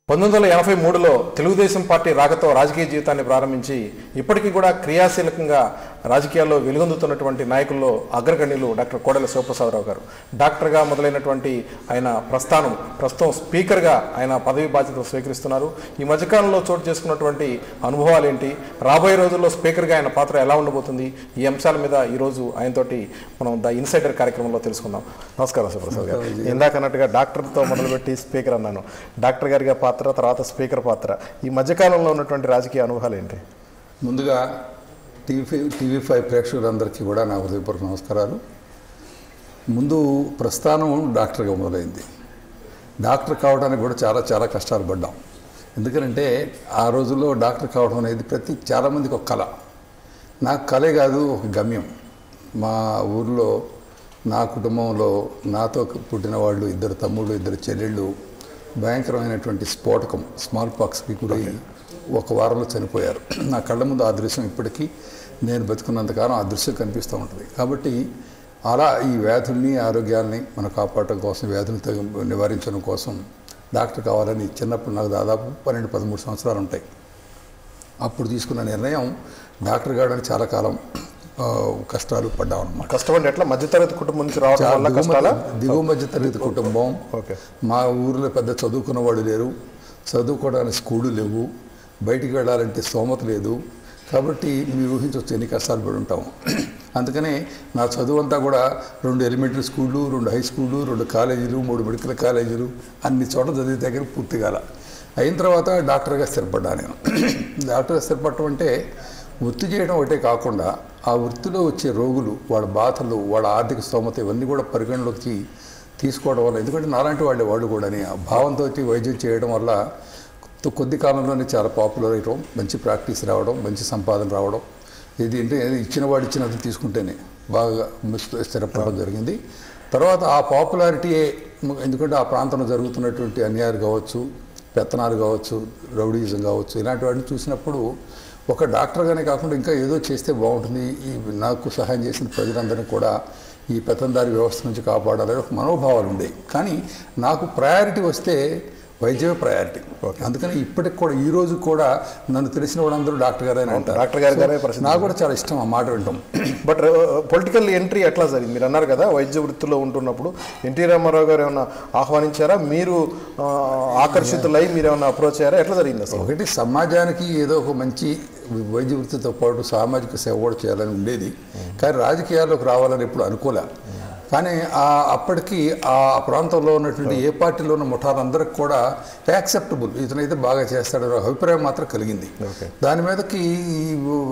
పంతొమ్మిది వందల ఎనభై మూడులో తెలుగుదేశం పార్టీ రాకతో రాజకీయ జీవితాన్ని ప్రారంభించి ఇప్పటికీ కూడా క్రియాశీలకంగా రాజకీయాల్లో వెలుగొందుతున్నటువంటి నాయకుల్లో అగ్రగణ్యులు డాక్టర్ కోడెల శివప్రసాదరావు గారు డాక్టర్గా మొదలైనటువంటి ఆయన ప్రస్థానం ప్రస్తుతం స్పీకర్గా ఆయన పదవి బాధ్యతలు స్వీకరిస్తున్నారు ఈ మధ్యకాలంలో చోటు చేసుకున్నటువంటి అనుభవాలు ఏంటి రాబోయే రోజుల్లో స్పీకర్గా ఆయన పాత్ర ఎలా ఉండబోతుంది ఈ అంశాల మీద ఈరోజు ఆయనతోటి మనం ద ఇన్సైడర్ కార్యక్రమంలో తెలుసుకుందాం నమస్కారం శివప్రసాద్ గారు ఇందాక అన్నట్టుగా డాక్టర్తో మొదలుపెట్టి స్పీకర్ అన్నాను డాక్టర్ గారిగా పాత్ర తర్వాత స్పీకర్ పాత్ర ఈ మధ్యకాలంలో ఉన్నటువంటి రాజకీయ అనుభవాలు ఏంటి ముందుగా టీవీ ఫైవ్ టీవీ ఫైవ్ ప్రేక్షకులందరికీ కూడా నా హృదయపూర్వక నమస్కారాలు ముందు ప్రస్థానం డాక్టర్గా మొదలైంది డాక్టర్ కావడానికి కూడా చాలా చాలా కష్టాలు పడ్డాం ఎందుకంటే ఆ రోజుల్లో డాక్టర్ కావడం అనేది ప్రతి చాలామందికి ఒక కళ నాకు కళే కాదు ఒక గమ్యం మా ఊర్లో నా కుటుంబంలో నాతో పుట్టిన వాళ్ళు ఇద్దరు తమ్ముళ్ళు ఇద్దరు చెల్లెళ్ళు భయంకరమైనటువంటి స్ఫోటకం స్మాల్ పాక్స్కి గురై ఒక వారంలో చనిపోయారు నా కళ్ళ ముందు ఆ దృశ్యం ఇప్పటికీ నేను బతుకున్నంతకాలం ఆ దృశ్యం కనిపిస్తూ ఉంటుంది కాబట్టి అలా ఈ వ్యాధుల్ని ఆరోగ్యాల్ని మనం కాపాడటం కోసం వ్యాధులు తగ్గ నివారించడం కోసం డాక్టర్ కావాలని చిన్నప్పుడు నాకు దాదాపు పన్నెండు పదమూడు సంవత్సరాలు ఉంటాయి అప్పుడు తీసుకున్న నిర్ణయం డాక్టర్ కావడానికి చాలా కాలం ఆ, కష్టాలు పడ్డాం అనమాట కష్టపడి ఎట్లా మధ్యతరగతి కుటుంబం నుంచి రావడం వల్ల కష్టాలా దిగువ మధ్య తరగతి కుటుంబం ఓకే మా ఊరిలో పెద్ద చదువుకున్న వాళ్ళు లేరు చదువుకోవడానికి స్కూళ్ళు లేవు బయటికి వెళ్ళాలంటే స్తోమత లేదు కాబట్టి మీరు ఊహించవచ్చు ఎన్ని కష్టాలు పడి ఉంటాం అందుకనే నా చదువు అంతా కూడా రెండు ఎలిమెంటరీ స్కూళ్ళు రెండు హై స్కూళ్ళు రెండు కాలేజీలు మూడు మెడికల్ కాలేజీలు అన్ని చోట్ల చదివితే దగ్గర పూర్తి కాల అయిన తర్వాత డాక్టర్గా స్థిరపడ్డా నేను డాక్టర్గా స్థిరపడటం అంటే వృత్తి చేయడం ఒకటే కాకుండా ఆ వృత్తిలో వచ్చే రోగులు వాళ్ళ బాధలు వాళ్ళ ఆర్థిక స్తోమత ఇవన్నీ కూడా పరిగణలోకి తీసుకోవడం వల్ల ఎందుకంటే నాలాంటి వాళ్ళే వాళ్ళు కూడా ఆ భావంతో వైద్యం చేయడం వల్ల కొ- కొద్ది కాలంలోనే చాలా పాపులర్ అయ్యడం మంచి ప్రాక్టీస్ రావడం మంచి సంపాదన రావడం ఇది అంటే ఇచ్చిన వాడు ఇచ్చినంత తీసుకుంటేనే బాగా మిస్- స్థిరపడడం జరిగింది తర్వాత ఆ పాపులారిటీయే ఎందుకంటే ఆ ప్రాంతంలో జరుగుతున్నటువంటి అన్యాయాలు కావచ్చు పెత్తనాలు కావచ్చు రౌడీజం కావచ్చు ఇలాంటి వాటిని చూసినప్పుడు ఒక డాక్టర్గానే కాకుండా ఇంకా ఏదో చేస్తే బాగుంటుంది ఈ నాకు సహాయం చేసిన ప్రజలందరినీ కూడా ఈ పెత్తందారి వ్యవస్థ నుంచి కాపాడాలని ఒక మనోభావాలు ఉండేవి కానీ నాకు ప్రయారిటీ వస్తే వైద్యమే ప్రయారిటీ అందుకని ఇప్పటికి కూడా ఈ రోజు కూడా నన్ను తెలిసిన వాళ్ళందరూ డాక్టర్ గారే అని అంటారు డాక్టర్ గారి గారే ప్రసిద్ధి నాకు కూడా చాలా ఇష్టం ఆ మాట వింటాం బట్ పొలిటికల్ ఎంట్రీ ఎట్లా జరిగింది మీరు అన్నారు కదా వైద్య వృత్తిలో ఉంటున్నప్పుడు ఎన్టీ రామారావు గారు ఏమైనా ఆహ్వానించారా మీరు ఆ, ఆకర్షితులై మీరు ఏమైనా అప్రోచ్ అయ్యారా ఎట్లా జరిగింది అసలు ఒకటి సమాజానికి ఏదో ఒక మంచి వైద్య వృత్తితో పాటు సామాజిక సేవ కూడా చేయాలని ఉండేది కానీ రాజకీయాల్లోకి రావాలని ఎప్పుడు అనుకోలే కానీ ఆ అప్పటికి ఆ ప్రాంతంలో ఉన్నటువంటి ఏ పార్టీలో ఉన్న ముఠాలందరికి కూడా యాక్సెప్టబుల్ ఇతనైతే బాగా చేస్తాడని ఒక అభిప్రాయం మాత్రం కలిగింది దాని మీదకి ఈ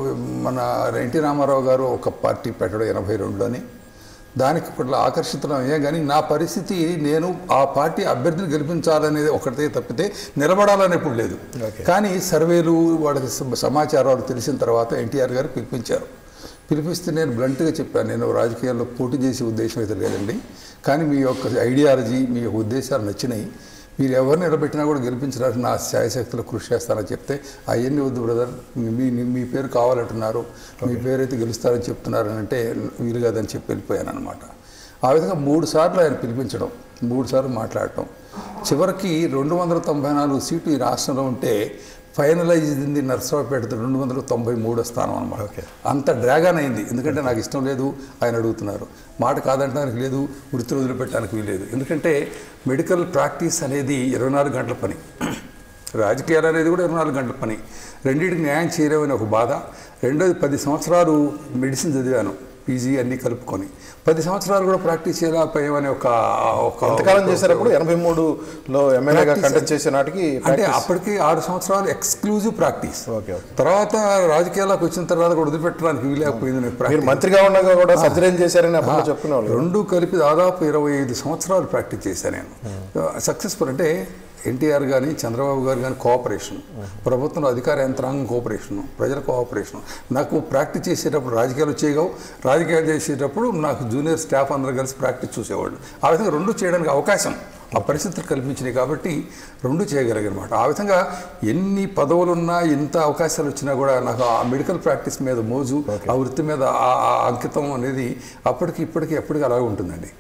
మన ఎన్టీ రామారావు గారు ఒక పార్టీ పెట్టడం ఎనభై రెండులోని దానికి కూడా ఆకర్షితులం అయ్యాం కానీ నా పరిస్థితి నేను ఆ పార్టీ అభ్యర్థిని గెలిపించాలనేది ఒకటే తప్పితే నిలబడాలని ఎప్పుడు లేదు కానీ సర్వేలు వాళ్ళకి స- సమాచారాలు తెలిసిన తర్వాత ఎన్టీఆర్ గారు పిలిపించారు పిలిపిస్తే నేను బ్లంట్గా చెప్పాను నేను రాజకీయాల్లో పోటీ చేసే ఉద్దేశం అయితే లేదండి కానీ మీ యొక్క ఐడియాలజీ మీ యొక్క ఉద్దేశాలు నచ్చినాయి మీరు ఎవరిని నిలబెట్టినా కూడా గెలిపించడానికి నా శాయశక్తులు కృషి చేస్తానని చెప్తే అవన్నీ వద్దు బ్రదర్ మీ మీ- మీ పేరు కావాలంటున్నారు మీ పేరు అయితే గెలుస్తారని చెప్తున్నారు అని అంటే వీలు కాదని చెప్పి వెళ్ళిపోయాను అనమాట ఆ విధంగా మూడు సార్లు ఆయన పిలిపించడం మూడు సార్లు మాట్లాడటం చివరికి రెండు వందల తొంభై నాలుగు సీట్లు ఈ రాష్ట్రంలో ఉంటే ఫైనలైజ్ అయింది నర్సరావుపేట రెండు వందల తొంభై మూడో స్థానం అనమాట అంత డ్రాగన్ అయింది ఎందుకంటే నాకు ఇష్టం లేదు ఆయన అడుగుతున్నారు మాట కాదంటానికి లేదు వృత్తి వదిలిపెట్టడానికి వీలేదు ఎందుకంటే మెడికల్ ప్రాక్టీస్ అనేది ఇరవై నాలుగు గంటల పని రాజకీయాలు అనేది కూడా ఇరవై నాలుగు గంటల పని రెండింటికి న్యాయం చేయలేమని ఒక బాధ రెండోది పది సంవత్సరాలు మెడిసిన్ చదివాను పీజీ అన్నీ కలుపుకొని పది సంవత్సరాలు కూడా ప్రాక్టీస్ చేయలేకపోయామని ఒక ఒక ఎంతకాలం చేశారప్పుడు ఎనభై మూడులో ఎమ్మెల్యేగా కంటెస్ట్ చేసే నాటికి అంటే అప్పటికి ఆరు సంవత్సరాలు ఎక్స్క్లూజివ్ ప్రాక్టీస్ ఓకే ఓకే తర్వాత రాజకీయాల్లోకి వచ్చిన తర్వాత కూడా వదిలిపెట్టడానికి వీలేకపోయింది నేను మీరు ప్రాక్టీస్ మంత్రిగా ఉండగా కూడా సర్జరీలు చేశారని అప్పుడు చెప్పుకునేవాళ్ళు రెండు కలిపి దాదాపు ఇరవై ఐదు సంవత్సరాలు ప్రాక్టీస్ చేశాను నేను సక్సెస్ఫుల్ అంటే ఎన్టీఆర్ కానీ చంద్రబాబు గారు కానీ కోఆపరేషన్ ప్రభుత్వంలో అధికార యంత్రాంగం కోఆపరేషన్ ప్రజల కోఆపరేషన్ నాకు ప్రాక్టీస్ చేసేటప్పుడు రాజకీయాలు చేయగవు రాజకీయాలు చేసేటప్పుడు నాకు జూనియర్ స్టాఫ్ అందరూ కలిసి ప్రాక్టీస్ చూసేవాళ్ళు ఆ విధంగా రెండు చేయడానికి అవకాశం ఆ పరిస్థితులు కల్పించినాయి కాబట్టి రెండు చేయగలిగానమాట ఆ విధంగా ఎన్ని పదవులున్నా ఎంత అవకాశాలు వచ్చినా కూడా నాకు ఆ మెడికల్ ప్రాక్టీస్ మీద మోజు ఆ వృత్తి మీద ఆ ఆ అంకితం అనేది అప్పటికి ఇప్పటికి ఎప్పటికీ అలాగే ఉంటుందండి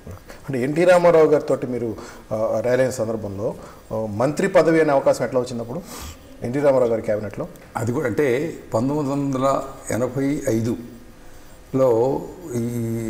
అంటే ఎన్టీ రామారావు గారితో మీరు ఆ, ర్యాలీ అయిన సందర్భంలో ఆ, మంత్రి పదవి అనే అవకాశం ఎట్లా వచ్చినప్పుడు ఎన్టీ రామారావు గారి క్యాబినెట్లో అది కూడా అంటే పంతొమ్మిది వందల ఎనభై ఐదులో ఈ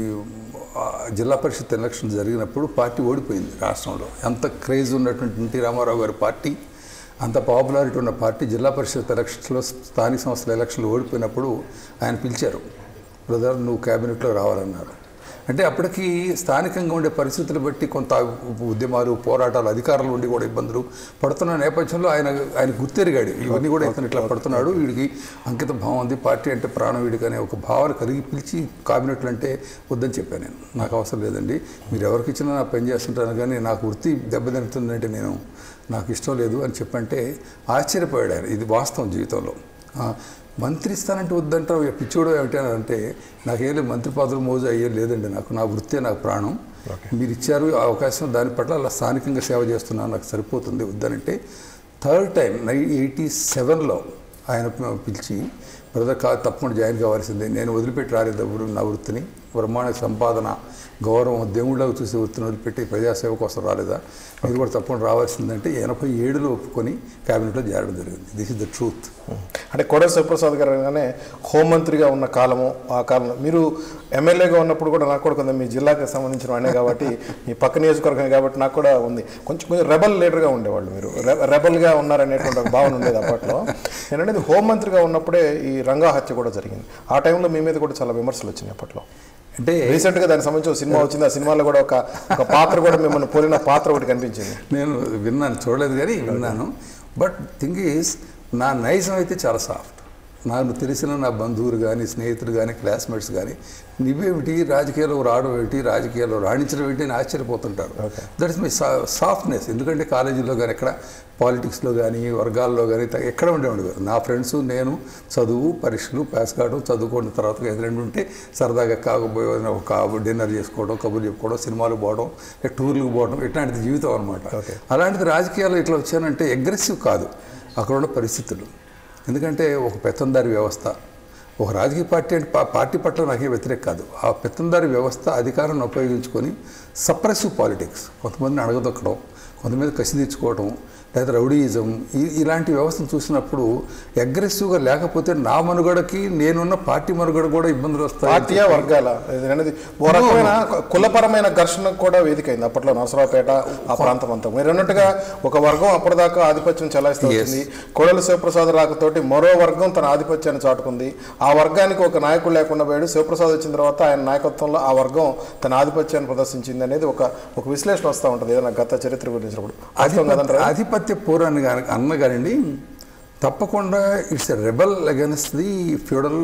ఆ, జిల్లా పరిషత్ ఎలక్షన్ జరిగినప్పుడు పార్టీ ఓడిపోయింది రాష్ట్రంలో ఎంత క్రేజ్ ఉన్నటువంటి ఎన్టీ రామారావు గారి పార్టీ అంత పాపులారిటీ ఉన్న పార్టీ జిల్లా పరిషత్ ఎలక్షన్స్లో స్థానిక సంస్థల ఎలక్షన్లు ఓడిపోయినప్పుడు ఆయన పిలిచారు బ్రదర్ నువ్వు క్యాబినెట్లో రావాలన్నారు అంటే అప్పటికి స్థానికంగా ఉండే పరిస్థితులు బట్టి కొంత ఉద్యమాలు పోరాటాలు అధికారులు ఉండి కూడా ఇబ్బందులు పడుతున్న నేపథ్యంలో ఆయన ఆయన గుర్తెరిగాడు ఇవన్నీ కూడా ఇతను ఇట్లా పడుతున్నాడు వీడికి అంకిత భావం ఉంది పార్టీ అంటే ప్రాణం వీడికి అనే ఒక భావన కలిగి పిలిచి కాబినెట్లు అంటే వద్దని చెప్పాను నేను నాకు అవసరం లేదండి మీరు ఎవరికి ఇచ్చినా నా పని చేస్తుంటాను కానీ నాకు వృత్తి దెబ్బతింటుందంటే నేను నాకు ఇష్టం లేదు అని చెప్పంటే ఆశ్చర్యపోయాడు ఆయన ఇది వాస్తవం జీవితంలో ఆ, మంత్రి ఇస్తానంటే వద్దంటావు ఇక పిచ్చోడు ఏమిటంటే నాకేం లేదు మంత్రి పదవులు మోజు అయ్యే లేదండి నాకు నా వృత్తే నాకు ప్రాణం మీరు ఇచ్చారు ఆ అవకాశం దాని పట్ల అలా స్థానికంగా సేవ చేస్తున్నాను నాకు సరిపోతుంది వద్దనంటే థర్డ్ టైం నై ఎయిటీ సెవెన్లో ఆయన పిలిచి బ్రదర్ కా తప్పకుండా జాయిన్ కావాల్సిందే నేను వదిలిపెట్టి రాలేదు ఎవరు నా వృత్తిని బ్రహ్మాండ సంపాదన గౌరవం దేవుళ్ళగా చూసే వృత్తిని వదిలిపెట్టి ప్రజాసేవ కోసం రాలేదా మీరు కూడా తప్పకుండా రావాల్సిందంటే ఎనభై ఏడులో ఒప్పుకొని క్యాబినెట్లో చేరడం జరిగింది దిస్ ఇస్ ద ట్రూత్ అంటే కోడెల శివప్రసాద్ గారు అనగానే హోంమంత్రిగా ఉన్న కాలము ఆ కాలంలో మీరు ఎమ్మెల్యేగా ఉన్నప్పుడు కూడా నాకు కూడా కొంత మీ జిల్లాకి సంబంధించిన వాడినే కాబట్టి మీ పక్క నియోజకవర్గం కాబట్టి నాకు కూడా ఉంది కొంచెం కొంచెం రెబల్ లీడర్గా ఉండేవాళ్ళు మీరు రె- రెబల్గా ఉన్నారనేటువంటి ఒక భావన ఉండేది అప్పట్లో నేను అనేది హోంమంత్రిగా ఉన్నప్పుడే ఈ రంగా హత్య కూడా జరిగింది ఆ టైంలో మీ మీద కూడా చాలా విమర్శలు వచ్చినాయి అప్పట్లో అంటే రీసెంట్గా దానికి సంబంధించి ఒక సినిమా వచ్చింది ఆ సినిమాలో కూడా ఒక ఒక పాత్ర కూడా మిమ్మల్ని పోలిన పాత్ర ఒకటి కనిపించింది నేను విన్నాను చూడలేదు కానీ విన్నాను బట్ థింగ్ ఈజ్ నా నైజం అయితే చాలా సాఫ్ట్ నాకు తెలిసిన నా బంధువులు కానీ స్నేహితులు కానీ క్లాస్మేట్స్ కానీ నువ్వేమిటి రాజకీయాల్లో రావడం ఏమిటి రాజకీయాల్లో రాణించడం ఏంటి అని ఆశ్చర్యపోతుంటారు దట్ ఇస్ మై సాఫ్ట్నెస్ ఎందుకంటే కాలేజీలో కానీ ఎక్కడ పాలిటిక్స్లో కానీ వర్గాల్లో కానీ త- ఎక్కడ ఉండేవాడు కాదు. నా ఫ్రెండ్స్ నేను చదువు పరీక్షలు పాస్ కావడం చదువుకున్న తర్వాత ఎదురెండు ఉంటే సరదాగా కాకపోయే ఒక డిన్నర్ చేసుకోవడం కబుర్లు చెప్పుకోవడం సినిమాలు పోవడం లేక టూర్లకు పోవడం ఇట్లాంటిది జీవితం అనమాట అలాంటిది రాజకీయాల్లో ఇట్లా వచ్చానంటే అగ్రెసివ్ కాదు అక్కడ ఉన్న పరిస్థితులు ఎందుకంటే ఒక పెత్తందారి వ్యవస్థ ఒక రాజకీయ పార్టీ అంటే పా- పార్టీ పట్ల నాకే వ్యతిరేక కాదు ఆ పెత్తందారి వ్యవస్థ అధికారాన్ని ఉపయోగించుకొని సప్రెసివ్ పాలిటిక్స్ కొంతమందిని అడగదొక్కడం కొంతమంది కసి తీర్చుకోవడం లేదా రౌడీయిజం ఈ- ఇలాంటి వ్యవస్థను చూసినప్పుడు అగ్రెసివ్గా లేకపోతే నా మనుగడకి నేనున్న పార్టీ మనుగడ కూడా ఇబ్బందులు వస్తాయి పార్టీయా వర్గాల ఇది అనేది ఓ రకమైన కులపరమైన ఘర్షణకు కూడా వేదిక అయింది అప్పట్లో నరసరావుపేట ఆ ప్రాంతం అంతా మీరు అన్నట్టుగా ఒక వర్గం అప్పటిదాకా ఆధిపత్యం చెలాయిస్తూ వచ్చింది కోడెల శివప్రసాద్ రాకతోటి మరో వర్గం తన ఆధిపత్యాన్ని చాటుకుంది ఆ వర్గానికి ఒక నాయకుడు లేకుండా పోయాడు శివప్రసాద్ వచ్చిన తర్వాత ఆయన నాయకత్వంలో ఆ వర్గం తన ఆధిపత్యాన్ని ప్రదర్శించింది అనేది ఒక ఒక విశ్లేషణ వస్తూ ఉంటుంది ఏదైనా గత చరిత్ర గురించినప్పుడు వాస్తవం కదంటారా? ఆధిపత్య ఆధిపత్య పోరాన్ని కానీ అన్న కానివ్వండి తప్పకుండా it's a rebel against the feudal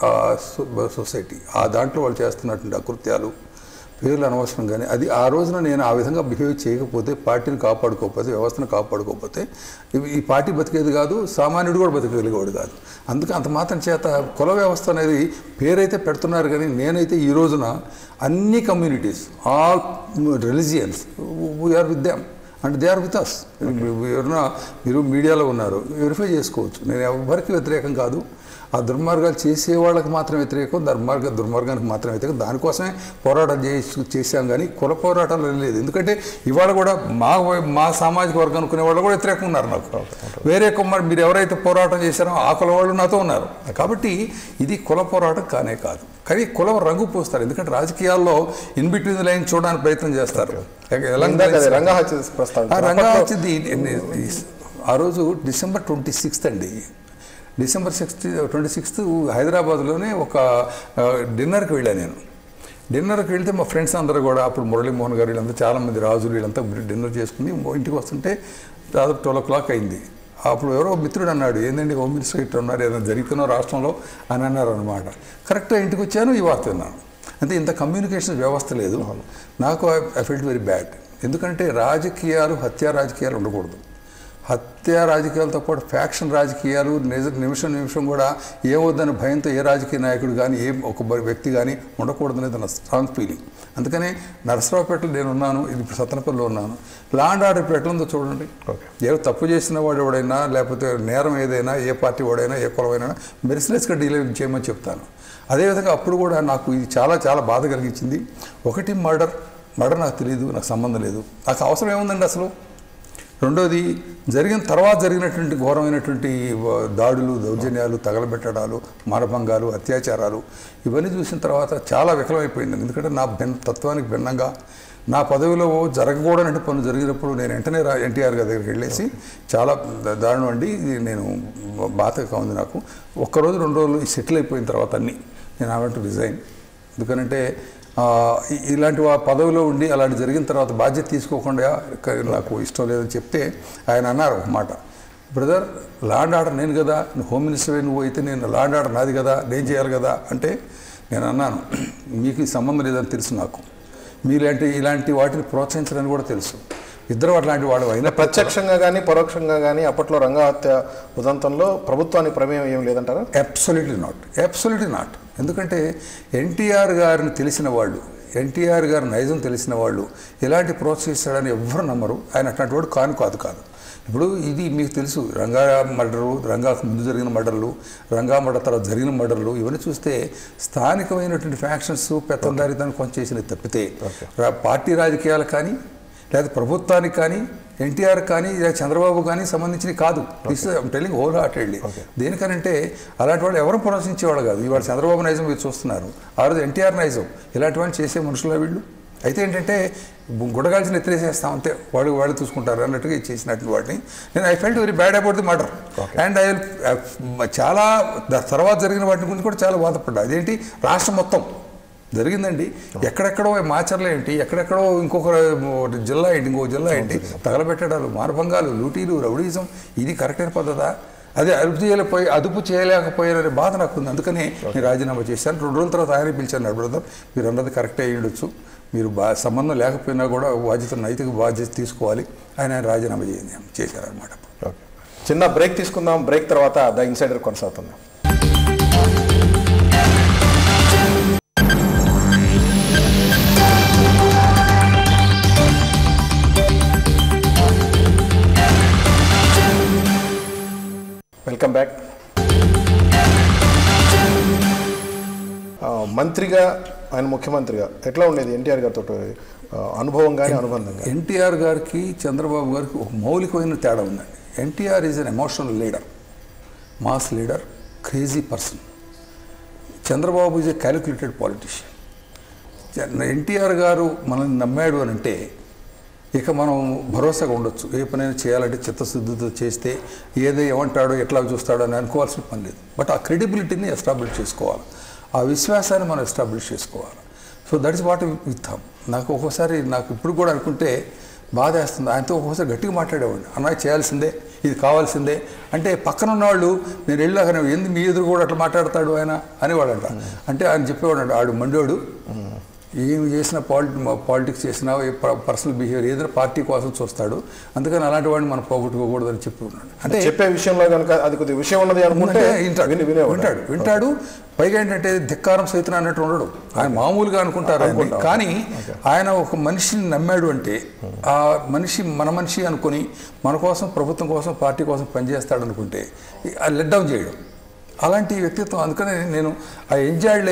society ఆ దాంట్లో వాళ్ళు చేస్తున్నటువంటి అకృత్యాలు పేర్లు అనవసరం కానీ అది ఆ రోజున నేను ఆ విధంగా బిహేవ్ చేయకపోతే పార్టీని కాపాడుకోకపోతే వ్యవస్థను కాపాడుకోకపోతే ఇవి- ఈ పార్టీ బతికేది కాదు సామాన్యుడు కూడా బతికగలిగేవాడు కాదు అందుకే అంత మాత్రం చేత కుల వ్యవస్థ అనేది పేరైతే పెడుతున్నారు కానీ నేనైతే ఈ రోజున అన్ని communities all religions we are with them and they are with us ఎవరన్నా మీరు మీడియాలో ఉన్నారు వెరిఫై చేసుకోవచ్చు నేను ఎవరికి వ్యతిరేకం కాదు ఆ దుర్మార్గాలు చేసే వాళ్ళకి మాత్రం వ్యతిరేకం దుర్మార్గ దుర్మార్గానికి మాత్రం వ్యతిరేకం దానికోసమే పోరాటం చేసి చేశాం కానీ కుల పోరాటాలు లేదు ఎందుకంటే ఇవాళ కూడా మా మా సామాజిక వర్గం అనుకునే వాళ్ళు కూడా వ్యతిరేకం ఉన్నారు నాకు వేరే కుమార్ మీరు ఎవరైతే పోరాటం చేశారో ఆ కుల వాళ్ళు నాతో ఉన్నారు కాబట్టి ఇది కుల పోరాటం కానే కాదు కానీ కులం రంగు పూస్తారు ఎందుకంటే రాజకీయాల్లో ఇన్ బిట్వీన్ లైన్ చూడడానికి ప్రయత్నం చేస్తారు ఎలా ఇందాక అది రంగహత్య ఆ ప్రస్తావించారు రంగా వచ్చింది ఆ రోజు డిసెంబర్ ట్వంటీ సిక్స్త్ అండి డిసెంబర్ సిక్స్త్ ట్వంటీ సిక్స్త్ హైదరాబాద్లోనే ఒక ఆ, డిన్నర్కి వెళ్ళాను నేను డిన్నర్కి వెళ్తే మా ఫ్రెండ్స్ అందరూ కూడా అప్పుడు మురళీమోహన్ గారు వీళ్ళంతా చాలామంది రాజులు వీళ్ళంతా డిన్నర్ చేసుకుని ఇంటికి వస్తుంటే దాదాపు ట్వెల్వ్ ఓ క్లాక్ అయింది అప్పుడు ఎవరో మిత్రుడు అన్నాడు ఏందండి హోమ్ మినిస్టర్ ఇట్లా ఉన్నారు ఏదైనా జరుగుతున్న రాష్ట్రంలో అని అన్నారు అనమాట కరెక్ట్గా ఇంటికి వచ్చాను ఈ వార్త విన్నాను అంటే ఇంత కమ్యూనికేషన్ వ్యవస్థ లేదు నాకు ఐ ఫెల్ట్ వెరీ బ్యాడ్ ఎందుకంటే రాజకీయాలు హత్యా రాజకీయాలు ఉండకూడదు హత్య రాజకీయాలతో పాటు ఫ్యాక్షన్ రాజకీయాలు నిజ నిమిషం నిమిషం కూడా ఏమవుద్దని భయంతో ఏ రాజకీయ నాయకుడు కానీ ఏ ఒక బ- వ్యక్తి కానీ ఉండకూడదనేది నా స్ట్రాంగ్ ఫీలింగ్ అందుకనే నరసరావుపేటలో నేను ఉన్నాను ఇది ఇప్పుడు సత్తనపల్లిలో ఉన్నాను లాండ్ ఆర్డర్ ఇప్పుడు ఎట్లా ఉందో చూడండి ఏ తప్పు చేసిన వాడు ఎవడైనా లేకపోతే నేరం ఏదైనా ఏ పార్టీ వాడైనా ఏ కులమైనా మెరిసిలెస్గా డీల్ చేయమని చెప్తాను అదేవిధంగా అప్పుడు కూడా నాకు ఇది చాలా చాలా బాధ కలిగించింది ఒకటి మర్డర్ మర్డర్ నాకు తెలియదు నాకు సంబంధం లేదు నాకు అవసరం ఏముందండి అసలు రెండోది జరిగిన తర్వాత జరిగినటువంటి ఘోరమైనటువంటి వ- దాడులు దౌర్జన్యాలు తగలబెట్టడాలు మానభంగాలు అత్యాచారాలు ఇవన్నీ చూసిన తర్వాత చాలా వికలమైపోయింది ఎందుకంటే నా భిన్న తత్వానికి భిన్నంగా నా పదవిలో జరగకూడనటువంటి పనులు జరిగినప్పుడు నేను వెంటనే రా ఎన్టీఆర్ గారి దగ్గరికి వెళ్ళేసి చాలా దా- దారుణం అండి ఇది నేను బాధగా ఉంది నాకు ఒక్కరోజు రెండు రోజులు సెటిల్ అయిపోయిన తర్వాత అన్నీ నేను ఆమె రిజైన్ ఎందుకనంటే ఆ, ఇ- ఇలాంటి వా- పదవిలో ఉండి అలాంటి జరిగిన తర్వాత బాధ్యత తీసుకోకుండా క- నాకు ఇష్టం లేదని చెప్తే ఆయన అన్నారు ఒక మాట బ్రదర్ లాండ్ ఆర్డర్ నేను కదా నువ్వు హోమ్ మినిస్టర్ నువ్వు అయితే నేను లాండ్ ఆర్డర్ నాది కదా నేను చేయాలి కదా అంటే నేను అన్నాను మీకు ఈ సంబంధం లేదని తెలుసు నాకు మీలాంటి ఇలాంటి వాటిని ప్రోత్సహించడానికి కూడా తెలుసు ఇద్దరు అట్లాంటి వాడు అయినా ప్రత్యక్షంగా కానీ పరోక్షంగా కానీ అప్పట్లో రంగా హత్య ఉదంతంలో ప్రభుత్వానికి ప్రమేయం ఏం లేదంటారా అబ్సల్యూట్లీ నాట్ అబ్సల్యూట్లీ నాట్ ఎందుకంటే ఎన్టీఆర్ గారిని తెలిసిన వాళ్ళు ఎన్టీఆర్ గారి నైజం తెలిసిన వాళ్ళు ఎలాంటి ప్రోత్సహిస్తాడని ఎవ్వరు నమ్మరు ఆయన అట్లాంటి వాడు కాను కాదు కాదు ఇప్పుడు ఇది మీకు తెలుసు రంగా మర్డరు రంగాకు ముందు జరిగిన మర్డర్లు రంగా మర్డర్ తర్వాత జరిగిన మర్డర్లు ఇవన్నీ చూస్తే స్థానికమైనటువంటి ఫ్యాక్షన్స్ పెత్తందారితనం కొంచెం చేసినవి తప్పితే రా- పార్టీ రాజకీయాలు కానీ లేదా ప్రభుత్వానికి కానీ ఎన్టీఆర్ కానీ లేదా చంద్రబాబు కానీ సంబంధించినవి కాదు దిస్ టెలింగ్ హోల్ హార్టెడ్లీ దేనికనంటే అలాంటి వాళ్ళు ఎవరు ప్రోత్సహించేవాళ్ళు కాదు ఇవాళ చంద్రబాబు నైజం మీరు చూస్తున్నారు ఆ రోజు ఎన్టీఆర్ నైజం ఇలాంటి వాళ్ళు చేసే మనుషుల వీళ్ళు అయితే ఏంటంటే గుడగాల్సిన ఎత్తిరేసేస్తాం అంతే వాళ్ళు వాళ్ళు చూసుకుంటారు అన్నట్టుగా ఇది చేసినట్టు వాటిని నేను I felt very bad about the murder and I చాలా ద- తర్వాత జరిగిన వాటి గురించి కూడా చాలా బాధపడ్డా అదేంటి రాష్ట్రం మొత్తం జరిగిందండి ఎక్కడెక్కడో మాచర్ల ఏంటి ఎక్కడెక్కడో ఇంకొక జిల్లా ఏంటి ఇంకో జిల్లా ఏంటి తగలబెట్టడాలు మానభంగాలు లూటీలు రౌడీజం ఇది కరెక్ట్ అయిన పద్ధతా అదే అదుపు చేయలేకపోయి అదుపు చేయలేకపోయారనే బాధ నాకు ఉంది అందుకనే నేను రాజీనామా చేశాను రెండు రోజుల తర్వాత ఆయన పిలిచాను బ్రదర్ మీరు అన్నది కరెక్టే అయ్యి ఉండొచ్చు మీరు బా సంబంధం లేకపోయినా కూడా బాధ్యత నైతిక బాధ్యత తీసుకోవాలి ఆయన ఆయన రాజీనామా చేయండి చేశారనమాట ఓకే చిన్న బ్రేక్ తీసుకుందాం బ్రేక్ తర్వాత ద ఇన్సైడర్ కొనసాగుతుంది వెల్కమ్ బ్యాక్ మంత్రిగా ఆయన ముఖ్యమంత్రిగా ఎట్లా ఉండేది ఎన్టీఆర్ గారితో ఆ, అనుభవం కానీ అనుబంధం కానీ ఎన్టీఆర్ గారికి చంద్రబాబు గారికి ఒక మౌలికమైన తేడా ఉందండి NTR is an emotional leader mass leader crazy person Chandrababu is a calculated politician NTR garu మనల్ని నమ్మాడు అని అంటే ఇక మనం భరోసాగా ఉండొచ్చు ఏ పనైనా చేయాలంటే చిత్తశుద్ధితో చేస్తే ఏదో ఏమంటాడో ఎట్లా చూస్తాడో అని అనుకోవాల్సిన పని లేదు బట్ ఆ క్రెడిబిలిటీని ఎస్టాబ్లిష్ చేసుకోవాలి ఆ విశ్వాసాన్ని మనం ఎస్టాబ్లిష్ చేసుకోవాలి సో దట్ ఇస్ వాట్ విత్తాం నాకు ఒక్కోసారి నాకు ఇప్పుడు కూడా అనుకుంటే బాధ వేస్తుంది ఆయనతో ఒక్కోసారి గట్టిగా మాట్లాడేవాడిని అన్నయ్య చేయాల్సిందే ఇది కావాల్సిందే అంటే పక్కన ఉన్నవాళ్ళు నేను వెళ్ళాక నువ్వు ఎందుకు మీ ఎదురు కూడా అట్లా మాట్లాడతాడు ఆయన అనేవాడంట అంటే ఆయన చెప్పేవాడు ఆడు మండోడు ఏమి చేసినా పాలిటి పాలిటిక్స్ చేసినా పర్సనల్ బిహేవియర్ ఏదైనా పార్టీ కోసం చూస్తాడు అందుకని అలాంటి వాడిని మనం పోగొట్టుకోకూడదని చెప్పి ఉన్నాడు అంటే చెప్పే విషయంలో కనుక అది కొద్దిగా విషయం ఉన్నది అనుకుంటే అంటే వింటాడు విని వినేవాడు వింటాడు వింటాడు పైగా ఏంటంటే ధిక్కారం సైతం అన్నట్టు ఉండడు ఆయన మామూలుగా అనుకుంటారు ఆయన్ని. కానీ ఆయన ఒక మనిషిని నమ్మాడు అంటే ఆ మనిషి మన మనిషి అనుకొని మన కోసం ప్రభుత్వం కోసం పార్టీ కోసం పనిచేస్తాడు అనుకుంటే లెట్ డౌన్ చేయడం అలాంటి వ్యక్తిత్వం అందుకనే నేను I enjoyed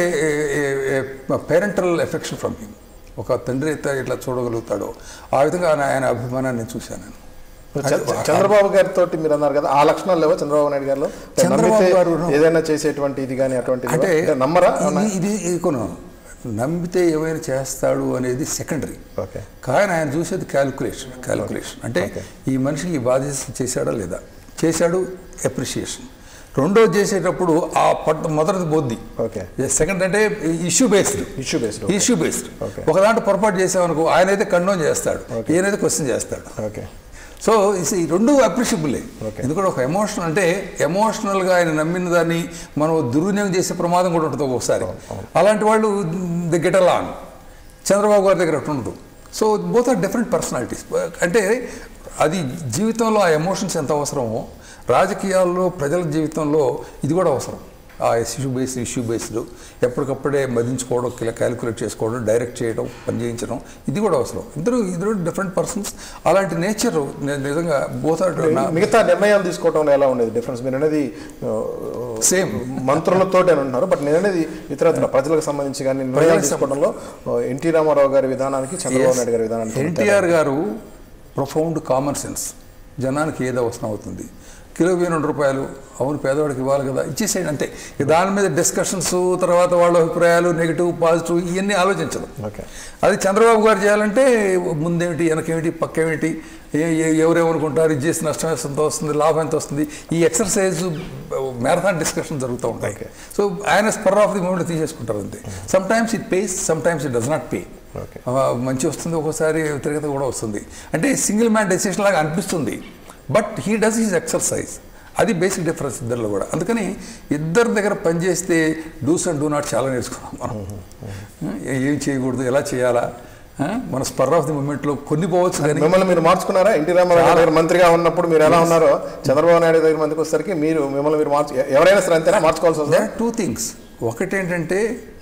parental affection from him ఒక తండ్రి అయితే ఇట్లా చూడగలుగుతాడో ఆ విధంగా ఆయన- ఆయన అభిమానాన్ని నేను చూశాను నేను చ- చంద్రబాబు గారితో మీరు అన్నారు కదా ఆ లక్షణాలు లేవా చంద్రబాబు నాయుడు గారిలో చంద్రబాబు నమ్మితే గారు- ఏదైనా చేసేటువంటి ఇది కానీ అటువంటి అంటే నమ్మరా ఇది- ఇది ఇది కొను నమ్మితే ఏమైనా చేస్తాడు అనేది సెకండరీ ఓకే కానీ ఆయన చూసేది క్యాలిక్యులేషన్ క్యాలిక్యులేషన్ అంటే ఈ మనిషికి ఈ బాధ్యత చేశాడా లేదా చేశాడు అప్రిషియేషన్ రెండోది చేసేటప్పుడు ఆ పట్ట మొదటిది బొద్ది ఓకే సెకండ్ అంటే issue based issue based issue based Okay. ఒక దాంట్లో పొరపాటు చేసామనుకో ఆయన అయితే కండోన్ చేస్తాడు ఈయనైతే క్వశ్చన్ చేస్తాడు ఓకే సో ఇస్ ఈ రెండు అప్రిషియబులే Okay. ఎందుకంటే ఒక ఎమోషనల్ అంటే ఎమోషనల్గా ఆయన నమ్మిన దాన్ని మనం దుర్వినియోగం చేసే ప్రమాదం కూడా ఉంటుంది ఒక్కొక్కసారి అలాంటి వాళ్ళు ది గెట్ అలాంగ్ చంద్రబాబు గారి దగ్గర అట్లా ఉండదు so both are different personalities అంటే అది జీవితంలో ఆ ఎమోషన్స్ ఎంత అవసరమో రాజకీయాల్లో ప్రజల జీవితంలో ఇది కూడా అవసరం ఆ ఇష్యూ బేస్డ్ ఇష్యూ బేస్డ్ ఎప్పటికప్పుడే మదించుకోవడం ఇలా క్యాలిక్యులేట్ చేసుకోవడం డైరెక్ట్ చేయడం పని చేయించడం ఇది కూడా అవసరం ఇద్దరు ఇద్దరు డిఫరెంట్ పర్సన్స్ అలాంటి నేచర్ నిజంగా బోత్ మిగతా నిర్ణయాలు తీసుకోవడంలో ఎలా ఉండేది డిఫరెన్స్ మీరు అనేది సేమ్ మంత్రులతో అంటున్నారు బట్ నేను అనేది ఇతరత్ర ప్రజలకు సంబంధించి కానీ నిర్ణయాలు తీసుకోవడంలో ఎన్టీ రామారావు గారి విధానానికి చంద్రబాబు నాయుడు గారి విధానానికి ఎన్టీఆర్ గారు ప్రొఫౌండ్ కామన్ సెన్స్ జనానికి ఏది అవసరం అవుతుంది కిలో వెయ్యి రెండు రూపాయలు అవును పేదవాడికి ఇవ్వాలి కదా ఇచ్చేసేయండి అంతే ఇక దాని మీద డిస్కషన్స్ తర్వాత వాళ్ళ అభిప్రాయాలు నెగిటివ్ పాజిటివ్ ఇవన్నీ ఆలోచించడం ఓకే అది చంద్రబాబు గారు చేయాలంటే ముందేమిటి వెనకేమిటి పక్కేమిటి ఏ ఏ- ఎవరేమనుకుంటారు ఇది చేసి నష్టం ఎంత వస్తుంది లాభం ఎంత వస్తుంది ఈ ఎక్సర్సైజ్ మ్యారథాన్ డిస్కషన్ జరుగుతూ ఉంటాయి Okay. సో ఆయన స్పర్ ఆఫ్ ది మూమెంట్ తీసేసుకుంటారు అంతే sometimes it pays sometimes it does not pay Okay. మంచి వస్తుంది ఒక్కోసారి వ్యతిరేకత కూడా వస్తుంది అంటే సింగిల్ మ్యాన్ డెసిషన్ లాగా అనిపిస్తుంది but he does his exercise అది బేసిక్ డిఫరెన్స్ ఇద్దరిలో కూడా అందుకని ఇద్దరి దగ్గర పనిచేస్తే డూస్ అండ్ డూ నాట్ చాలా నేర్చుకున్నాం మనం ఏ- ఏం చేయకూడదు ఎలా చేయాలా ఆ? మన స్పర్ ఆఫ్ ది మూమెంట్లో కొన్ని పోవచ్చు కానీ మిమ్మల్ని మీరు మార్చుకున్నారా ఎన్టీ రామారావు గారి దగ్గర మంత్రిగా ఉన్నప్పుడు మీరు ఎలా ఉన్నారో చంద్రబాబు నాయుడు దగ్గర మందికి వచ్చేసరికి మీరు మిమ్మల్ని మీరు మార్చు ఎవరైనా సరే అంతేనా మార్చుకోవాల్సి వస్తుంది దేర్ టూ థింగ్స్ ఒకటేంటంటే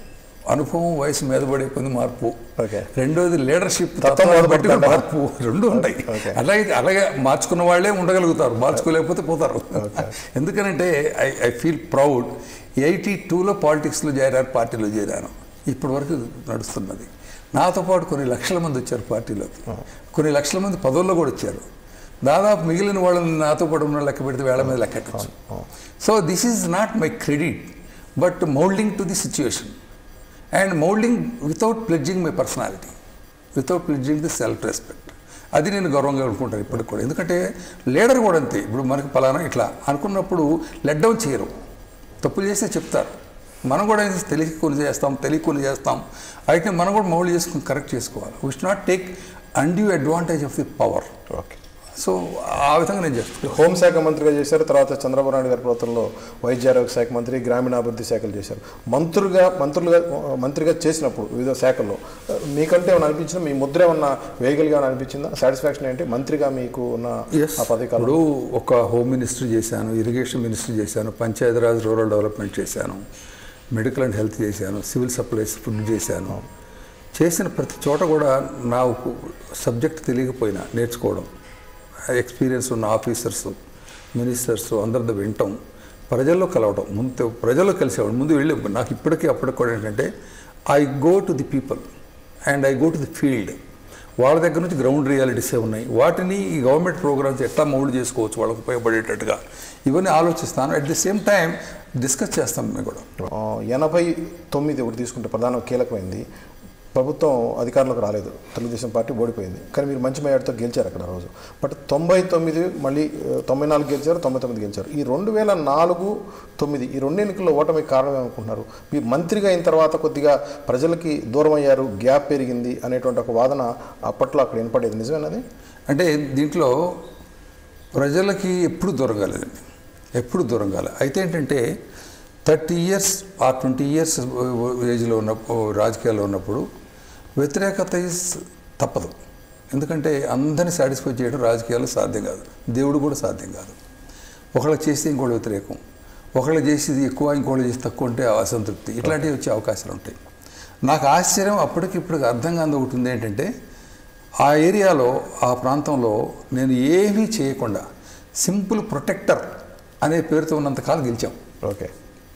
అనుభవం వయసు మీద పడే కొన్ని మార్పు Okay. రెండోది లీడర్షిప్ తత్వం తత్వాన్ని బట్టి మొదలుపెట్టారా? మార్పు రెండు ఉంటాయి Okay. అలాగే అలాగే మార్చుకున్న వాళ్ళే ఉండగలుగుతారు మార్చుకోలేకపోతే పోతారు ఎందుకనంటే I I feel proud eighty టూలో పాలిటిక్స్లో చేరారు పార్టీలో చేరాను ఇప్పటి వరకు నడుస్తున్నది నాతో పాటు కొన్ని లక్షల మంది వచ్చారు పార్టీలోకి కొన్ని లక్షల మంది పదవుల్లో కూడా వచ్చారు దాదాపు మిగిలిన వాళ్ళని నాతో పాటు ఉన్న లెక్క పెడితే వేళ మీద లెక్కెట్టచ్చు so this is not my credit but moulding to the situation and moulding without pledging my personality without pledging the self respect అది నేను గౌరవంగా అనుకుంటాను ఇప్పటికి కూడా ఎందుకంటే లీడర్ కూడా అంతే ఇప్పుడు మనకి పలానా ఇట్లా అనుకున్నప్పుడు లెట్ డౌన్ చేయరు తప్పులు చేస్తే చెప్తారు మనం కూడా ఏం చేస్తాం, తెలియక కొన్ని చేస్తాం తెలియక కొన్ని చేస్తాం అయితే మనం కూడా మౌల్డ్ చేసుకుని కరెక్ట్ చేసుకోవాలి wish not take undue advantage of the power okay so ఆ విధంగా నేను చేస్తాను హోంశాఖ మంత్రిగా చేశారు తర్వాత చంద్రబాబు నాయుడు గారి ప్రభుత్వంలో వైద్య ఆరోగ్య శాఖ మంత్రి గ్రామీణాభివృద్ధి శాఖలు చేశారు మంత్రులుగా మంత్రులుగా మంత్రిగా చేసినప్పుడు వివిధ శాఖల్లో మీకంటే ఏమైనా అనిపించిందా మీ ముద్ర ఏమన్నా వేయగలిగా అనిపించిందా సాటిస్ఫాక్షన్ ఏంటి మంత్రిగా మీకు ఉన్న ఆ పదవి కాలం ఇప్పుడు ఒక హోమ్ మినిస్టర్ చేశాను ఇరిగేషన్ మినిస్టర్ చేశాను పంచాయతీరాజ్ రూరల్ డెవలప్మెంట్ చేశాను మెడికల్ అండ్ హెల్త్ చేశాను సివిల్ సప్లైస్ ఫుడ్ చేశాను చేసిన ప్రతి చోట కూడా నాకు సబ్జెక్ట్ తెలియకపోయినా నేర్చుకోవడం ఎక్స్పీరియన్స్ ఉన్న ఆఫీసర్స్ మినిస్టర్స్ అందరితో వినటం ప్రజల్లో కలవడం ముందు ప్రజల్లో కలిసేవాడు ముందు వెళ్ళి నాకు ఇప్పటికీ అప్పటికి కూడా ఏంటంటే I go to the people and I go to the field వాళ్ళ దగ్గర నుంచి గ్రౌండ్ రియాలిటీసే ఉన్నాయి వాటిని ఈ గవర్నమెంట్ ప్రోగ్రామ్స్ ఎట్లా మౌల్డ్ చేసుకోవచ్చు వాళ్ళకు ఉపయోగపడేటట్టుగా ఇవన్నీ ఆలోచిస్తాను at the same time discuss చేస్తాం మేము కూడా ఆ, ఎనభై తొమ్మిది ఒకటి తీసుకుంటే ప్రధాన కీలకమైంది ప్రభుత్వం అధికారంలోకి రాలేదు తెలుగుదేశం పార్టీ ఓడిపోయింది కానీ మీరు మంచి మేయర్తో గెలిచారు అక్కడ ఆ రోజు బట్ తొంభై తొమ్మిది మళ్ళీ ఆ, తొంభై నాలుగు గెలిచారు తొంభై తొమ్మిది గెలిచారు ఈ రెండు వేల నాలుగు తొమ్మిది ఈ రెండు ఎన్నికల్లో ఓటమికి కారణం ఏమనుకుంటున్నారు మీరు మంత్రిగా అయిన తర్వాత కొద్దిగా ప్రజలకి దూరం అయ్యారు గ్యాప్ పెరిగింది అనేటువంటి ఒక వాదన అప్పట్లో అక్కడ వినపడేది నిజమేనది అంటే దీంట్లో ప్రజలకి ఎప్పుడు దూరం కాలేదండి ఎప్పుడు దూరం కాలే అయితే ఏంటంటే థర్టీ ఇయర్స్ ఆ ట్వంటీ ఇయర్స్ ఏజ్లో ఉన్న రాజకీయాల్లో ఉన్నప్పుడు వ్యతిరేకత ఇస్ తప్పదు ఎందుకంటే అందరిని సాటిస్ఫై చేయడం రాజకీయాల్లో సాధ్యం కాదు దేవుడు కూడా సాధ్యం కాదు ఒకళ్ళకి చేస్తే ఇంకోటి వ్యతిరేకం ఒకళ్ళు చేసేది ఎక్కువ ఇంకోళ్ళు చేసి తక్కువ ఉంటే అసంతృప్తి ఇట్లాంటివి వచ్చే అవకాశాలు ఉంటాయి నాకు ఆశ్చర్యం అప్పటికి ఇప్పటికి అర్థం కాని ఒకటి ఉంది ఏంటంటే ఆ ఏరియాలో ఆ ప్రాంతంలో నేను ఏమీ చేయకుండా సింపుల్ ప్రొటెక్టర్ అనే పేరుతో ఉన్నంతకాలం గెలిచాం ఓకే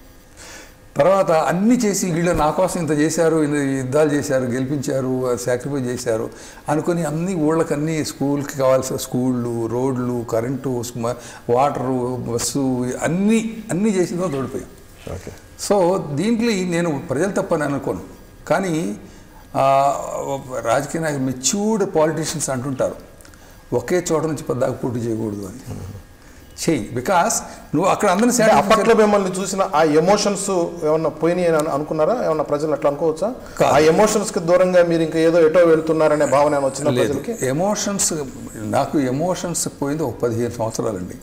తర్వాత అన్ని చేసి వీళ్ళు నా కోసం ఇంత చేశారు ఇన్ని యుద్ధాలు చేశారు గెలిపించారు సాక్రిఫైస్ చేశారు అనుకుని అన్ని ఊళ్ళకి అన్ని స్కూల్కి కావాల్సిన స్కూళ్ళు రోడ్లు కరెంటు స్మ- వాటరు బస్సు అన్నీ అన్నీ చేసిందో తోడిపోయాం ఓకే సో దీంట్లో ఈ నేను ప్రజలు తప్పని అనుకోను కానీ ఆ, రాజకీయ నాయకులు మెచ్యూర్డ్ పాలిటీషియన్స్ అంటుంటారు ఒకే చోట నుంచి పద్దాకు పోటీ చేయకూడదు అని చెయ్యి బికాస్ నువ్వు అక్కడ అందరిని అంటే అప్పట్లో మిమ్మల్ని చూసిన ఆ ఎమోషన్స్ ఏమన్నా పోయినాయి అని అనుకున్నారా ఏమన్నా ప్రజలు అట్లా అనుకోవచ్చా కాదు. ఆ ఎమోషన్స్ కి దూరంగా మీరు ఇంకా ఏదో ఎటో వెళ్తున్నారనే భావన ఏమైనా వచ్చిన లేదు ప్రజలకి ఎమోషన్స్ నాకు ఎమోషన్స్ పోయింది ఒక పదిహేను సంవత్సరాలండి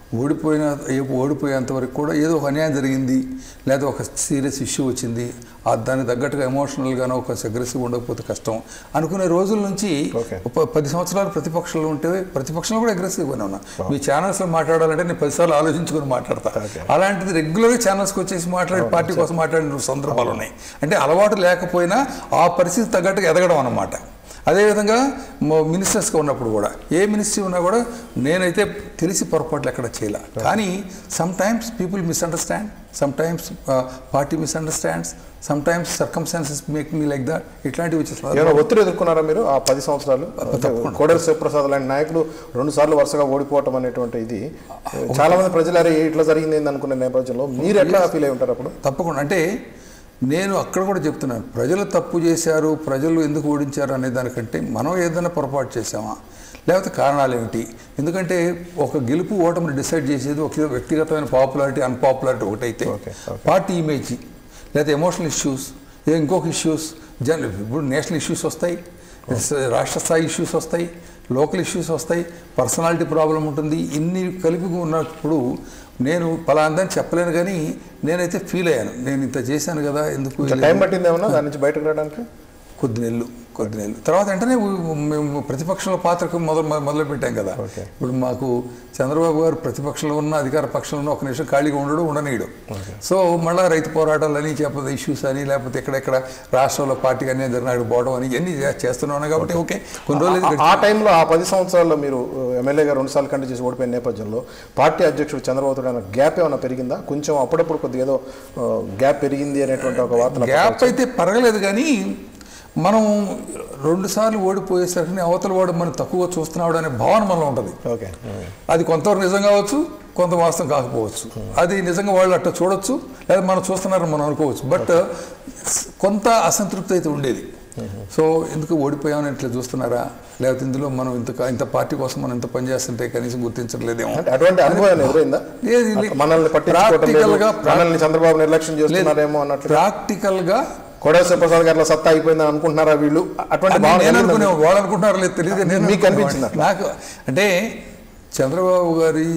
ఓడిపోయిన ఏ- ఓడిపోయేంత వరకు కూడా ఏదో ఒక అన్యాయం జరిగింది లేదా ఒక సీరియస్ ఇష్యూ వచ్చింది ఆ దానికి తగ్గట్టుగా ఎమోషనల్గానో ఒక అగ్రెసివ్ ఉండకపోతే కష్టం అనుకునే రోజుల నుంచి Okay. ఒక పది సంవత్సరాలు ప్రతిపక్షంలో ఉంటే ప్రతిపక్షంలో కూడా అగ్రెసివ్గానే ఉన్నా మీ ఛానల్స్లో మాట్లాడాలంటే నేను పదిసార్లు ఆలోచించుకొని మాట్లాడతా అలాంటిది రెగ్యులర్గా ఛానల్స్కి వచ్చేసి మాట్లాడి పార్టీ కోసం మాట్లాడిన సందర్భాలు ఉన్నాయి అంటే అలవాటు లేకపోయినా ఆ పరిస్థితి తగ్గట్టుగా ఎదగడం అన్నమాట అదేవిధంగా మినిస్టర్స్గా ఉన్నప్పుడు కూడా ఏ మినిస్ట్రీ ఉన్నా కూడా నేనైతే తెలిసి పొరపాట్లు ఎక్కడ చేయాల కానీ sometimes people misunderstand sometimes party misunderstands sometimes circumstances make me like that ఇట్లాంటివి వచ్చేసి ఏమైనా ఒత్తిడి ఎదుర్కొన్నారా మీరు ఆ పది సంవత్సరాలు కోడెల శివప్రసాద్ లాంటి నాయకులు రెండు సార్లు వరుసగా ఓడిపోవటం అనేటువంటి ఇది చాలా మంది ప్రజలు అరే ఇట్లా జరిగింది ఏంది అనుకునే నేపథ్యంలో మీరు ఎట్లా ఫీల్ అయి ఉంటారు అప్పుడు తప్పకుండా అంటే నేను అక్కడ కూడా చెప్తున్నాను ప్రజలు తప్పు చేశారు ప్రజలు ఎందుకు ఓడించారు అనే దానికంటే మనం ఏదైనా పొరపాటు చేసామా లేకపోతే కారణాలు ఏమిటి ఎందుకంటే ఒక గెలుపు ఓటమిని డిసైడ్ చేసేది ఒక వ్యక్తిగతమైన పాపులారిటీ అన్పాపులారిటీ ఒకటైతే Okay, పార్టీ ఇమేజ్ లేకపోతే ఎమోషనల్ ఇష్యూస్ ఇంకొక ఇష్యూస్ జన్ ఇప్పుడు నేషనల్ ఇష్యూస్ వస్తాయి రాష్ట్ర స్థాయి ఇష్యూస్ వస్తాయి లోకల్ ఇష్యూస్ వస్తాయి పర్సనాలిటీ ప్రాబ్లం ఉంటుంది ఇన్ని కలిపి ఉన్నప్పుడు నేను పలాందని చెప్పలేను కానీ నేనైతే ఫీల్ అయ్యాను నేను ఇంత చేశాను కదా ఎందుకు ఇంకా టైం పట్టింది ఏమన్నా దాని నుంచి బయటకు రావడానికి కొద్ది నెలలు కొద్ది నెలలు తర్వాత వెంటనే ఊ- మేము ప్రతిపక్షంలో పాత్రకు మొదలు మొదలు పెట్టాం కదా Okay. ఇప్పుడు మాకు చంద్రబాబు గారు ప్రతిపక్షంలో ఉన్న అధికార పక్షంలో ఉన్న ఒక నిమిషం ఖాళీగా ఉండడు ఉండనీయడు సో మళ్ళీ రైతు పోరాటాలు అని చెప్పదు ఇష్యూస్ అని లేకపోతే ఎక్కడెక్కడ రాష్ట్రంలో పార్టీ అనేది జరిగినాడు పోవడం అని ఇవన్నీ చే- చేస్తున్నాను కాబట్టి ఓకే కొన్ని రోజులు ఇది ఆ- ఆ టైంలో ఆ పది సంవత్సరాల్లో మీరు ఎమ్మెల్యేగా రెండు సార్లు కంటే చేసి ఓడిపోయిన నేపథ్యంలో పార్టీ అధ్యక్షుడు చంద్రబాబు నాయుడు గ్యాప్ ఏమైనా పెరిగిందా కొంచెం అప్పుడప్పుడు కొద్దిగా ఏదో గ్యాప్ పెరిగింది అనేటువంటి ఒక వార్త గ్యాప్ అయితే పరగలేదు కానీ మనం రెండు సార్లు ఓడిపోయేసరికి అవతల వాడు మనం తక్కువగా చూస్తున్నాడు అనే భావన మనలో ఉంటుంది ఓకే అది కొంతవరకు నిజం కావచ్చు కొంత వాస్తవం కాకపోవచ్చు అది నిజంగా వాళ్ళు అట్లా చూడొచ్చు లేదా మనం చూస్తున్నారని మనం అనుకోవచ్చు బట్ కొంత అసంతృప్తి అయితే ఉండేది సో ఎందుకు ఓడిపోయామని ఇట్లా చూస్తున్నారా లేకపోతే ఇందులో మనం ఇంత ఇంత పార్టీ కోసం మనం ఇంత పని చేస్తుంటే కనీసం గుర్తించట్లేదేమో అంటే అటువంటి అనుభవం ఎదురైందా లేదు, ఇది మనల్ని పట్టించుకోవటం లేదు, practical గా మనల్ని చంద్రబాబు నిర్లక్ష్యం చేస్తున్నారేమో అన్నట్లు ప్రాక్టికల్గా కోడెల శివప్రసాద్ గారి సత్తా అయిపోయిందని అనుకుంటున్నారా వీళ్ళు అటువంటి భావన నేను కలిగిందా? అనుకునే వాళ్ళు అనుకుంటున్నారు లేదు తెలియదు నేను మీకు అనుకునేవాడిని. అనిపించిందా? నాకు అంటే చంద్రబాబు గారి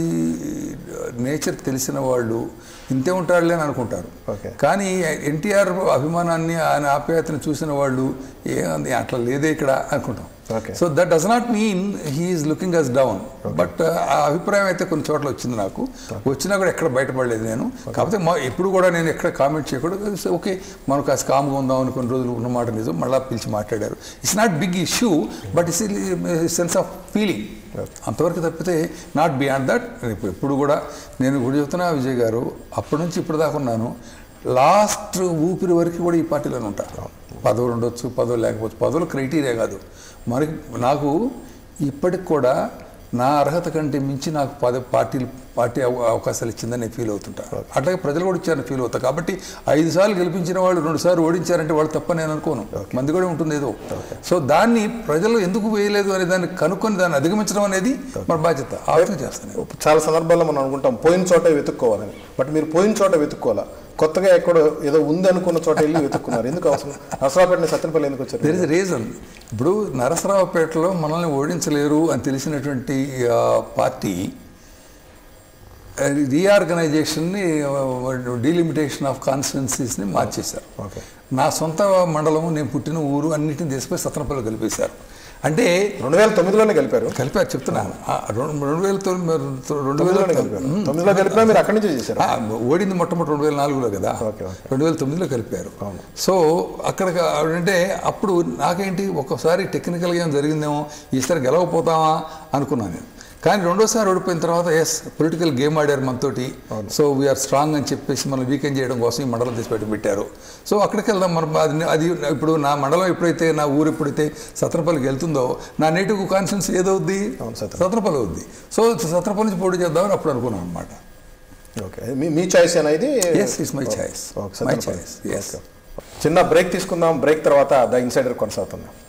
నేచర్ తెలిసిన వాళ్ళు ఇంతే ఉంటాడులే అని అనుకుంటారు Okay. కానీ ఎన్టీఆర్ అభిమానాన్ని ఆయన ఆప్యాయతను చూసిన వాళ్ళు ఏమంది అట్లా లేదే ఇక్కడ అనుకుంటాం Okay. So that does not mean he is looking us down but ఆ అభిప్రాయం అయితే కొన్ని చోట్ల వచ్చింది నాకు వచ్చినా కూడా ఎక్కడ బయటపడలేదు నేను కాకపోతే మా ఎప్పుడు కూడా నేను ఎక్కడ కామెంట్ చేయకూడదు ఓకే మనం కాస్త కామ్గా ఉందాం అని కొన్ని రోజులు ఉన్నమాట నిజం మళ్ళీ పిలిచి మాట్లాడారు it's not big issue but it's sense of feeling అంతవరకు తప్పితే నాట్ బియాండ్ దట్ ఎప్పుడు కూడా నేను ఇప్పుడు చెప్తున్నా విజయ్ గారు అప్పటి నుంచి ఇప్పుడు దాకా ఉన్నాను లాస్ట్ ఊపిరి వరకు కూడా ఈ పార్టీలోనే ఉంటారు పదవులు ఉండొచ్చు పదవులు లేకపోవచ్చు పదవులు క్రైటీరియా కాదు మనకి నాకు ఇప్పటికి కూడా నా అర్హత కంటే మించి నాకు పద పార్టీలు పార్టీ అవ- అవకాశాలు ఇచ్చిందని నేను ఫీల్ అవుతుంటాను అట్లాగే ప్రజలు కూడా ఇచ్చారని ఫీల్ అవుతా కాబట్టి ఐదు సార్లు గెలిపించిన వాళ్ళు రెండు సార్లు ఓడించారంటే వాళ్ళు తప్ప నేను అనుకోను మంది కూడా ఉంటుంది ఏదో సో దాన్ని ప్రజలు ఎందుకు వేయలేదు అనే దాన్ని కనుక్కొని దాన్ని అధిగమించడం అనేది మన బాధ్యత ఆ విధంగా చేస్తాను చాలా సందర్భాల్లో మనం అనుకుంటాం పోయిన చోట వెతుక్కోవాలని బట్ మీరు పోయిన చోట వెతుక్కోవాలా కొత్తగా ఎక్కడో ఏదో ఉంది అనుకున్న చోట వెళ్ళి వెతుక్కున్నారు ఎందుకు అవసరం నసరాపేట సత్యనపల్లి ఎందుకు వచ్చారు దెర్ ఇస్ రీజన్ ఇప్పుడు నరసరావుపేటలో మనల్ని ఓడించలేరు అని తెలిసినటువంటి ఆ, పార్టీ రీఆర్గనైజేషన్ని డీలిమిటేషన్ ఆఫ్ కాన్స్టిట్యున్సీస్ని మార్చేశారు ఓకే నా సొంత మండలం నేను పుట్టిన ఊరు అన్నిటిని తీసుకుపోయి సత్తనపల్లి కలిపేశారు అంటే రెండు వేల తొమ్మిదిలోనే కలిపారు కలిపారు చెప్తున్నాను ఆ, రెండు రెండు వేల తొమ్మిది రెండు వేల తొమ్మిదిలోనే కలిపారు తొమ్మిదిలో కలిపినా మీరు అక్కడి నుంచి చేశారు ఆ, ఓడింది మొట్టమొదటి రెండు వేల నాలుగులో కదా ఓకే, ఓకే. రెండు వేల తొమ్మిదిలో కలిపారు సో అక్కడ అంటే అప్పుడు నాకేంటి ఒక్కోసారి టెక్నికల్గా ఏం జరిగిందేమో ఈసారి గెలవపోతామా అనుకున్నాను నేను కానీ రెండోసారి ఓడిపోయిన తర్వాత ఎస్ పొలిటికల్ గేమ్ ఆడారు మనతోటి సో వీఆర్ స్ట్రాంగ్ అని చెప్పేసి మనం వీకెండ్ చేయడం కోసం ఈ మండలం తీసి పెట్టి పెట్టారు సో అక్కడికి వెళ్దాం మనం అది అది ఇప్పుడు నా మండలం ఎప్పుడైతే నా ఊరు ఎప్పుడైతే సత్రపల్లికి వెళ్తుందో నా నేటివ్ కాన్ఫిడెన్స్ ఏదవుద్ది అవును, సత్రపల్లి. సత్రపల్లి అవుద్ది సో సత్రపల్లి నుంచి పోటీ చేద్దామని అప్పుడు అనుకున్నాను అనమాట ఓకే మీ మీ చాయిస్ అయినా ఇది yes is my choice okay, my Satyanapalli. Choice yes చిన్న బ్రేక్ తీసుకుందాం బ్రేక్ తర్వాత ద ఇన్సైడర్ కొనసాగుతుంది